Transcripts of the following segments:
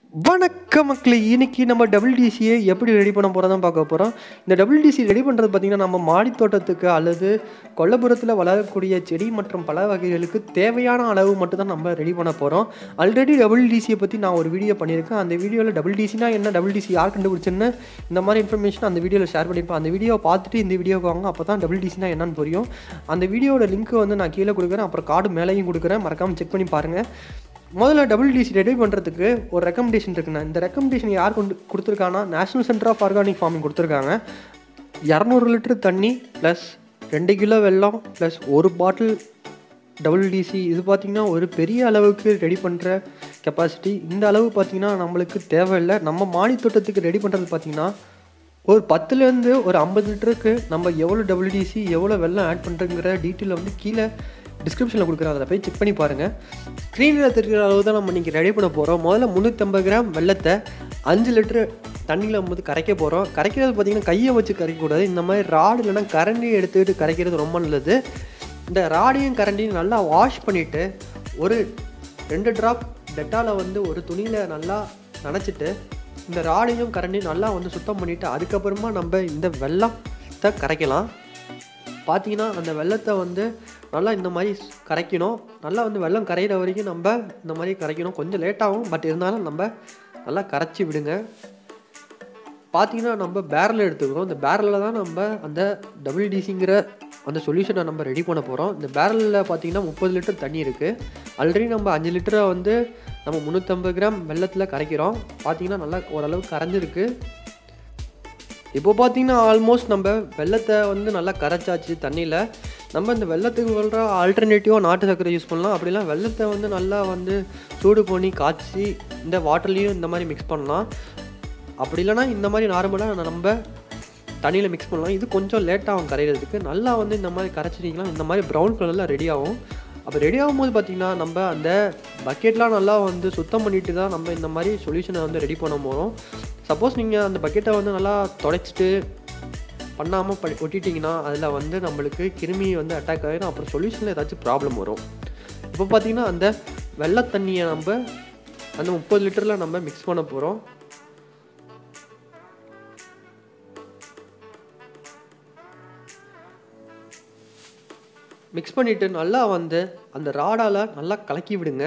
வணக்கம் மக்களே இன்னைக்கு நம்ம டபிள்யூடிசியை எப்படி ரெடி பண்ண போகிறதான் பார்க்க போகிறோம் இந்த டபிள்யூடிசி ரெடி பண்ணுறது பார்த்திங்கன்னா நம்ம மாடி தோட்டத்துக்கு அல்லது கொல்லப்புறத்தில் வளரக்கூடிய செடி மற்றும் பல வகைகளுக்கு தேவையான அளவு மட்டும் தான் நம்ம ரெடி பண்ண போகிறோம் ஆல்ரெடி டபிள்யூடிசியை பற்றி நான் ஒரு வீடியோ பண்ணியிருக்கேன் அந்த வீடியோவில் டபிள்யூடிசினா என்ன டபிள்யூடிசி யார் கண்டுபிடிச்சுன்னு இந்த மாதிரி இன்ஃபர்மேஷன் அந்த வீடியோவில் ஷேர் பண்ணியிருப்பேன் அந்த வீடியோவை பார்த்துட்டு இந்த வீடியோக்கு வாங்க அப்போ தான் டபிள்யூடிசினா என்னன்னு புரியும் அந்த வீடியோட லிங்க் வந்து நான் கீழே கொடுக்குறேன் அப்புறம் கார்டு மேலேயும் கொடுக்குறேன் மறக்காமல் செக் பண்ணி பாருங்கள் முதல்ல டபிள்யூடிசி ரெடி பண்ணுறதுக்கு ஒரு ரெக்கமெண்டேஷன் இருக்குண்ணா இந்த ரெக்கமெண்டேஷன் யார் கொண்டு கொடுத்துருக்காங்கன்னா National Centre of Organic Farming கொடுத்துருக்காங்க இரநூறு லிட்டர் தண்ணி ப்ளஸ் ரெண்டு கிலோ வெல்லம் ப்ளஸ் ஒரு பாட்டில் டபிள்யூடிசி இது பார்த்திங்கன்னா ஒரு பெரிய அளவுக்கு ரெடி பண்ணுற கெப்பாசிட்டி இந்த அளவு பார்த்திங்கன்னா நம்மளுக்கு தேவையில்லை நம்ம மாடி தோட்டத்துக்கு ரெடி பண்ணுறது பார்த்திங்கன்னா ஒரு பத்துலேருந்து ஒரு ஐம்பது லிட்டருக்கு நம்ம எவ்வளோ டபிள்யூடிசி எவ்வளோ வெள்ளம் ஆட் பண்ணுறங்கிற டீட்டெயிலை வந்து கீழே டிஸ்கிரிப்ஷனில் கொடுக்குறேன் அதில் போய் செக் பண்ணி பாருங்கள் ஸ்க்ரீனில் தெரிகிற அளவு தான் நம்ம இன்றைக்கி ரெடி பண்ண போகிறோம் முதல்ல முந்நூற்றம்பது கிராம் வெள்ளத்தை அஞ்சு லிட்டரு தண்ணியில் வந்து கரைக்க போகிறோம் கரைக்கிறது பார்த்திங்கன்னா கையை வச்சு கரைக்கக்கூடாது இந்த மாதிரி ராடு இல்லைனா கரண்டி எடுத்துக்கிட்டு கரைக்கிறது ரொம்ப நல்லது இந்த ராடையும் கரண்டியும் நல்லா வாஷ் பண்ணிவிட்டு ஒரு ரெண்டு ட்ராப் டெட்டாலை வந்து ஒரு துணியில் நல்லா நனைச்சிட்டு இந்த ராடையும் கரண்டியும் நல்லா வந்து சுத்தம் பண்ணிவிட்டு அதுக்கப்புறமா நம்ம இந்த வெள்ளத்தை கரைக்கலாம் பார்த்தீங்கன்னா அந்த வெள்ளத்தை வந்து நல்லா இந்த மாதிரி கரைக்கணும் நல்லா வந்து வெள்ளம் கரையிற வரைக்கும் நம்ம இந்த மாதிரி கரைக்கணும் கொஞ்சம் லேட்டாகும் பட் இருந்தாலும் நம்ம நல்லா கரைச்சி விடுங்க பார்த்தீங்கன்னா நம்ம பேரல் எடுத்துக்கிறோம் இந்த பேரலில் தான் நம்ம அந்த டபிள்யூடிசிங்கிற அந்த சொல்யூஷனை நம்ம ரெடி பண்ண போகிறோம் இந்த பேரலில் பார்த்தீங்கன்னா முப்பது லிட்டர் தண்ணி இருக்குது ஆல்ரெடி நம்ம அஞ்சு லிட்டரை வந்து நம்ம முந்நூற்றம்பது கிராம் வெள்ளத்தில் கரைக்கிறோம் பார்த்தீங்கன்னா நல்லா ஓரளவுக்கு கரைஞ்சிருக்கு இப்போ பார்த்தீங்கன்னா ஆல்மோஸ்ட் நம்ம வெள்ளத்தை வந்து நல்லா கரைச்சாச்சு தண்ணியில் நம்ம இந்த வெள்ளத்துக்கு வர்ற ஆல்டர்னேட்டிவாக நாட்டு சர்க்கரை யூஸ் பண்ணலாம் அப்படிலாம் வெள்ளத்தை வந்து நல்லா வந்து சூடு பண்ணி காய்ச்சி இந்த வாட்டர்லேயும் இந்த மாதிரி மிக்ஸ் பண்ணலாம் அப்படி இல்லைனா இந்த மாதிரி நார்மலாக நம்ம தண்ணியில் மிக்ஸ் பண்ணலாம் இது கொஞ்சம் லேட்டாகும் கரையிறதுக்கு நல்லா வந்து இந்த மாதிரி கரைச்சிட்டிங்கன்னா இந்த மாதிரி ப்ரௌன் கலரில் ரெடி ஆகும் அப்போ ரெடி ஆகும்போது பார்த்திங்கன்னா நம்ம அந்த பக்கெட்லாம் நல்லா வந்து சுத்தம் பண்ணிட்டு தான் நம்ம இந்த மாதிரி சொல்யூஷனை வந்து ரெடி பண்ண போகிறோம் சப்போஸ் நீங்கள் அந்த பக்கெட்டை வந்து நல்லா தொடச்சிட்டு பண்ணாமல் ப ஒட்டிட்டிங்கன்னா அதில் வந்து நம்மளுக்கு கிருமி வந்து அட்டாக் ஆகிடும் அப்புறம் சொல்யூஷனில் ஏதாச்சும் ப்ராப்ளம் வரும் இப்போ பார்த்திங்கன்னா அந்த வெள்ளை தண்ணியை நம்ம அந்த முப்பது லிட்டரில் நம்ம மிக்ஸ் பண்ண போகிறோம் மிக்ஸ் பண்ணிவிட்டு நல்லா வந்து அந்த ராடால் நல்லா கலக்கி விடுங்க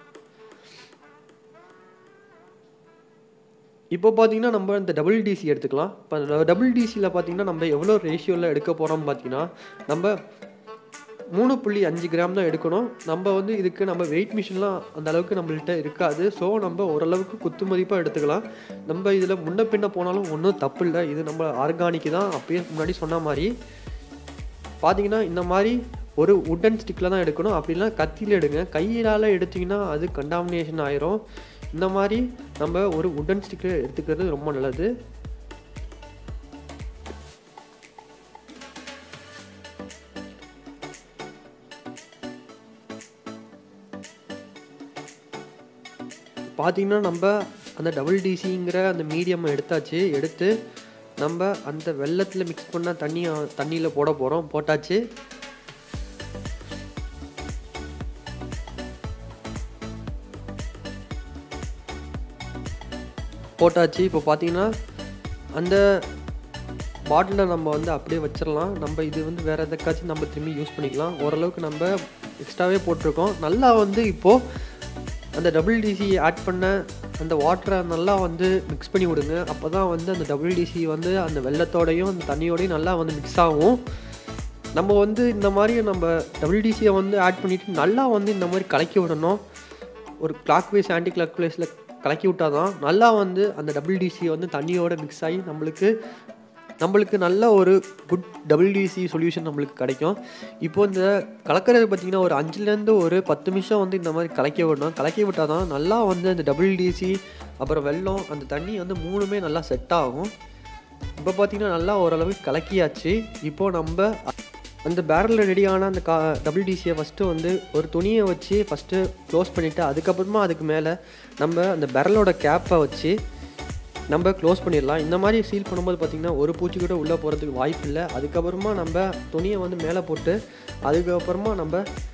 இப்போ பார்த்தீங்கன்னா நம்ம இந்த டபுள் டிசி எடுத்துக்கலாம் இப்போ டபுள் டிசியில் பார்த்தீங்கன்னா நம்ம எவ்வளோ ரேஷியோவில் எடுக்க போகிறோம் பார்த்தீங்கன்னா நம்ம மூணு புள்ளி அஞ்சு கிராம் தான் எடுக்கணும் நம்ம வந்து இதுக்கு நம்ம வெயிட் மிஷின்லாம் அந்த அளவுக்கு நம்மள்கிட்ட இருக்காது ஸோ நம்ம ஓரளவுக்கு குத்து மதிப்பாக எடுத்துக்கலாம் நம்ம இதில் முன்ன பின்ன போனாலும் ஒன்றும் தப்பு இல்லை இது நம்ம ஆர்கானிக் தான் அப்பயே முன்னாடி சொன்ன மாதிரி பார்த்தீங்கன்னா இந்த மாதிரி ஒரு உட்டன் ஸ்டிக்கில் தான் எடுக்கணும் அப்படின்னா கத்தியில் எடுங்க கையிலால் எடுத்திங்கன்னா அது கண்டாமினேஷன் ஆயிரும் இந்த மாதிரி நம்ம ஒரு உட்டன் ஸ்டிக்கில் எடுத்துக்கிறது ரொம்ப நல்லது பார்த்தீங்கன்னா நம்ம அந்த டபுள் டிசிங்கிற அந்த மீடியம் எடுத்தாச்சு எடுத்து நம்ம அந்த வெள்ளத்தில் மிக்ஸ் பண்ண தண்ணி தண்ணியில் போட போகிறோம் போட்டாச்சு போட்டாச்சு இப்போ பார்த்தீங்கன்னா அந்த பாட்டிலில் நம்ம வந்து அப்படியே வச்சிடலாம் நம்ம இது வந்து வேறு எதுக்காச்சும் நம்ம திரும்பி யூஸ் பண்ணிக்கலாம் ஓரளவுக்கு நம்ம எக்ஸ்ட்ராவே போட்டிருக்கோம் நல்லா வந்து இப்போது அந்த டபுள் டிசி ஆட் பண்ண அந்த வாட்டரை நல்லா வந்து மிக்ஸ் பண்ணி விடுங்க அப்போ தான் வந்து அந்த டபுள் டிசி வந்து அந்த வெள்ளத்தோடையும் அந்த தண்ணியோடையும் நல்லா வந்து மிக்ஸ் ஆகும் நம்ம வந்து இந்த மாதிரி நம்ம டபுள் டிசியை வந்து ஆட் பண்ணிவிட்டு நல்லா வந்து இந்த மாதிரி கலக்கி விடணும் ஒரு கிளாக் வைஸ் ஆன்டி கிளாக் வைஸில் கலக்கி விட்டால் தான் நல்லா வந்து அந்த டபுள் டிசி வந்து தண்ணியோட மிக்ஸ் ஆகி நம்மளுக்கு நம்மளுக்கு நல்ல ஒரு குட் டபிள்யூடிசி சொல்யூஷன் நம்மளுக்கு கிடைக்கும் இப்போ இந்த கலக்கிறது பார்த்திங்கன்னா ஒரு அஞ்சுலேருந்து ஒரு பத்து நிமிஷம் வந்து இந்த மாதிரி கலக்கி விடணும் கலக்கி விட்டால் தான் நல்லா வந்து அந்த டபிள்யூடிசி அப்புறம் வெள்ளம் அந்த தண்ணி வந்து மூணுமே நல்லா செட் ஆகும் இப்போ பார்த்திங்கன்னா நல்லா ஓரளவுக்கு கலக்கியாச்சு இப்போது நம்ம அந்த பேரலில் ரெடியான அந்த கா டபிள்யூடிசியை ஃபஸ்ட்டு வந்து ஒரு துணியை வச்சு ஃபஸ்ட்டு க்ளோஸ் பண்ணிவிட்டு அதுக்கப்புறமா அதுக்கு மேலே நம்ம அந்த பேரலோட கேப்பை வச்சு நம்ம க்ளோஸ் பண்ணிடலாம் இந்த மாதிரி சீல் பண்ணும்போது பார்த்திங்கன்னா ஒரு பூச்சி கூட உள்ளே போகிறதுக்கு வாய்ப்பு இல்லை அதுக்கப்புறமா நம்ம துணியை வந்து மேலே போட்டு அதுக்கப்புறமா நம்ம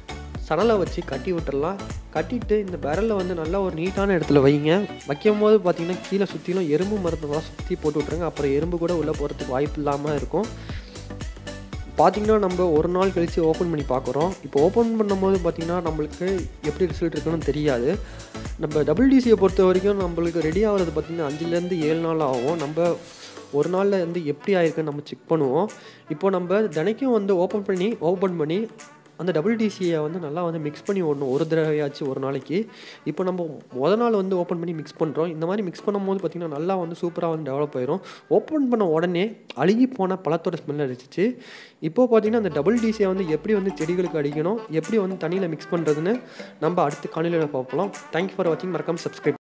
சணலை வச்சு கட்டி விட்டுறலாம் கட்டிட்டு இந்த பேரலில் வந்து நல்லா ஒரு நீட்டான இடத்துல வைங்க வைக்கும் போது பார்த்தீங்கன்னா கீழே சுற்றிலும் எறும்பு மருந்தெல்லாம் சுற்றி போட்டு விட்ருங்க அப்புறம் எறும்பு கூட உள்ளே போகிறதுக்கு வாய்ப்பு இல்லாமல் இருக்கும் பார்த்திங்கன்னா நம்ம ஒரு நாள் கழித்து ஓப்பன் பண்ணி பார்க்குறோம் இப்போ ஓப்பன் பண்ணும்போது பார்த்திங்கன்னா நம்மளுக்கு எப்படி ரிசல்ட் இருக்குன்னு தெரியாது நம்ம டபிள்யூடிசியை பொறுத்த வரைக்கும் நம்மளுக்கு ரெடி ஆகிறது பார்த்திங்கன்னா அஞ்சுலேருந்து ஏழு நாள் ஆகும் நம்ம ஒரு நாளில் வந்து எப்படி ஆயிருக்குன்னு நம்ம செக் பண்ணுவோம் இப்போ நம்ம தினைக்கும் வந்து ஓப்பன் பண்ணி ஓப்பன் பண்ணி அந்த டபிள்யூடிசியை வந்து நல்லா வந்து மிக்ஸ் பண்ணி விடணும் ஒரு தடவையாச்சும் ஒரு நாளைக்கு இப்போ நம்ம முத நாள் வந்து ஓப்பன் பண்ணி மிக்ஸ் பண்ணுறோம் இந்த மாதிரி மிக்ஸ் பண்ணும்போது பார்த்திங்கன்னா நல்லா வந்து சூப்பராக வந்து டெவலப் ஆயிரும் ஓப்பன் பண்ண உடனே அழுகி போன பழத்தோட ஸ்மெல் அடிச்சிச்சு இப்போது பார்த்திங்கன்னா அந்த டபுள் டிசியை வந்து எப்படி வந்து செடிகளுக்கு அடிக்கணும் எப்படி வந்து தண்ணியில் மிக்ஸ் பண்ணுறதுன்னு நம்ம அடுத்த காலையில் பார்க்கலாம் தேங்க்யூ ஃபார் வாட்சிங் மறக்காம சப்ஸ்கிரைப்